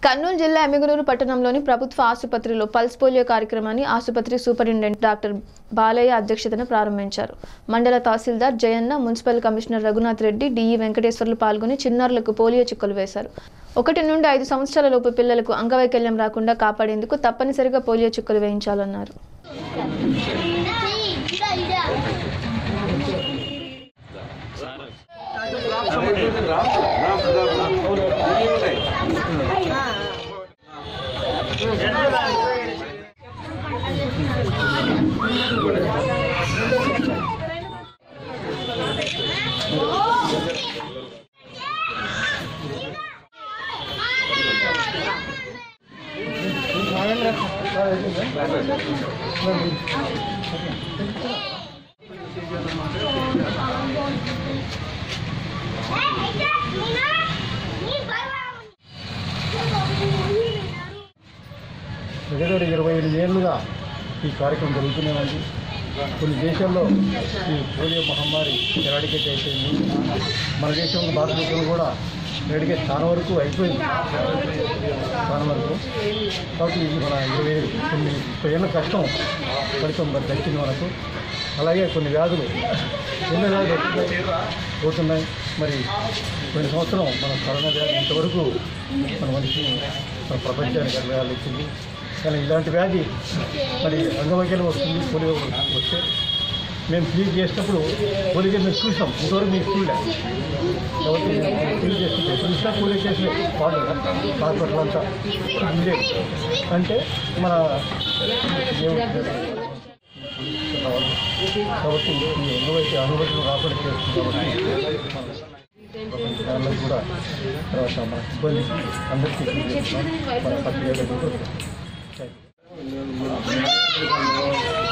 కర్నూలు జిల్లా ఎమ్మిగనూరు పట్టణంలోని ప్రభుత్వ ఆసుపత్రిలో పల్స్ పోలియో కార్యక్రమాన్ని ఆసుపత్రి సూపరింటెండెంట్ డాక్టర్ బాలయ్య అధ్యక్షతన ప్రారంభించారు మండల tahsildar Jayanna municipal commissioner Raghunath Reddy DE Venkateswarlu పాల్గొని చిన్నారులకు పోలియో చుక్కలు వేశారు ఒకటి నుండి ఐదు సంవత్సరాల లోపు పిల్లలకు అంగవైకల్యం రాకుండా కాపాడేందుకు తప్పనిసరిగా పోలియో చుక్కలు వేయించాలన్నారు దగ్గర ఇరవై ఎనిమిది ఏళ్ళుగా ఈ కార్యక్రమం జరుగుతూనే ఉంది కొన్ని దేశాల్లో ఈ పోలియో మహమ్మారి ఎరాడికేట్ అయిపోయింది మన దేశంలో భారతదేశంలో కూడా ఎరాడికేట్ చాలా వరకు అయిపోయింది చాలా వరకు కాబట్టి ఇది మన ఇరవై కొన్ని ముప్పై ఏళ్ళ కష్టం ఫలితం మరి దక్కింది మనకు అలాగే కొన్ని వ్యాధులు ఎన్నో వ్యాధులు వస్తున్నాయి పోతున్నాయి మరి కొన్ని సంవత్సరం మన కరోనా వ్యాధి ఇంతవరకు మన మనిషిని మన ప్రపంచానికి వ్యాధి ఇచ్చింది కానీ ఇలాంటి వ్యాధి మరి అంగవైకల్యం వస్తుంది పోలియో వస్తే మేము క్లీన్ చేసినప్పుడు పోలియో మేము చూసాం ఇంతవరకు మేము చూడలే కాబట్టి మేము క్లీన్ చేస్తుంటే చూసినా పోలియో చేసిన వాడు హాస్పిటల్ అంతా ఇదే అంటే మన కాబట్టి ఈ ఎన్నోవైతే అనుభవం రాబడి చేస్తుంది కాబట్టి వాళ్ళకి కూడా తర్వాత మన సిబ్బంది అందరికీ తెలియజేస్తున్నాం. మన పత్రికలకు కూడా థ్యాంక్ యూ.